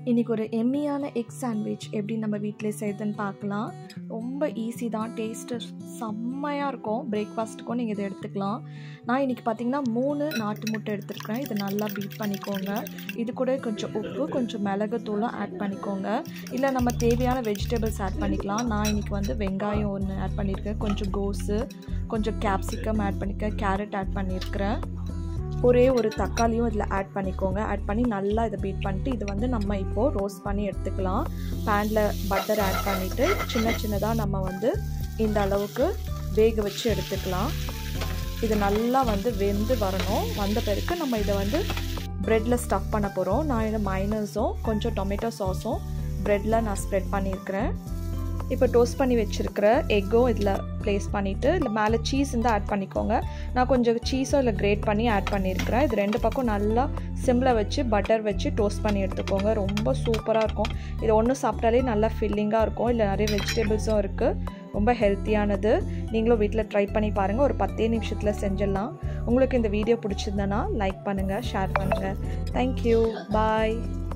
இன்றைக்கி ஒரு எம்மியான egg sandwich எப்படி நம்ம வீட்டிலே செய்யுதுன்னு பார்க்கலாம் ரொம்ப ஈஸி தான் டேஸ்ட்டு செம்மையாக இருக்கும் பிரேக்ஃபாஸ்ட்டுக்கும் நீங்கள் இதை எடுத்துக்கலாம் நான் இன்றைக்கி பார்த்தீங்கன்னா மூணு நாட்டு முட்டை எடுத்துருக்கேன் இதை நல்லா பீட் பண்ணிக்கோங்க இது கூட கொஞ்சம் உப்பு கொஞ்சம் மிளகுத்தூளும் ஆட் பண்ணிக்கோங்க இல்லை நம்ம தேவையான வெஜிடபிள்ஸ் ஆட் பண்ணிக்கலாம் நான் இன்றைக்கி வந்து வெங்காயம் ஒன்று ஆட் பண்ணியிருக்கேன் கொஞ்சம் கோஸு கொஞ்சம் கேப்சிகம் ஆட் பண்ணியிருக்கேன் கேரட் ஆட் பண்ணியிருக்கிறேன் ஒரே ஒரு தக்காளியும் இதில் ஆட் பண்ணிக்கோங்க ஆட் பண்ணி நல்லா இதை பீட் பண்ணிட்டு இது வந்து நம்ம இப்போது ரோஸ்ட் பண்ணி எடுத்துக்கலாம் பேனில் பட்டர் ஆட் பண்ணிவிட்டு சின்ன சின்னதாக நம்ம வந்து இந்த அளவுக்கு வேக வச்சு எடுத்துக்கலாம் இது நல்லா வந்து வெந்து வரணும் வந்த பிறகு நம்ம இதை வந்து ப்ரெட்டில் ஸ்டஃப் பண்ண போகிறோம் நான் இதை மைனஸும் கொஞ்சம் டொமேட்டோ சாஸும் ப்ரெட்டில் நான் ஸ்ப்ரெட் பண்ணியிருக்கிறேன் இப்போ டோஸ்ட் பண்ணி வச்சுருக்கிற எக்கும் இதில் ப்ளேஸ் பண்ணிவிட்டு இதில் மேலே சீஸ் இருந்தால் ஆட் பண்ணிக்கோங்க நான் கொஞ்சம் சீஸும் இதில் கிரேட் பண்ணி ஆட் பண்ணியிருக்கிறேன் இது ரெண்டு பக்கம் நல்லா சிம்மில் வச்சு பட்டர் வச்சு டோஸ்ட் பண்ணி எடுத்துக்கோங்க ரொம்ப சூப்பராக இருக்கும் இது ஒன்று சாப்பிட்டாலே நல்லா ஃபில்லிங்காக இருக்கும் இல்லை நிறைய வெஜிடபிள்ஸும் இருக்குது ரொம்ப ஹெல்த்தியானது நீங்களும் வீட்டில் ட்ரை பண்ணி பாருங்கள் ஒரு பத்தே நிமிஷத்தில் செஞ்சிடலாம் உங்களுக்கு இந்த வீடியோ பிடிச்சிருந்தனா லைக் பண்ணுங்கள் ஷேர் பண்ணுங்கள் தேங்க்யூ பாய்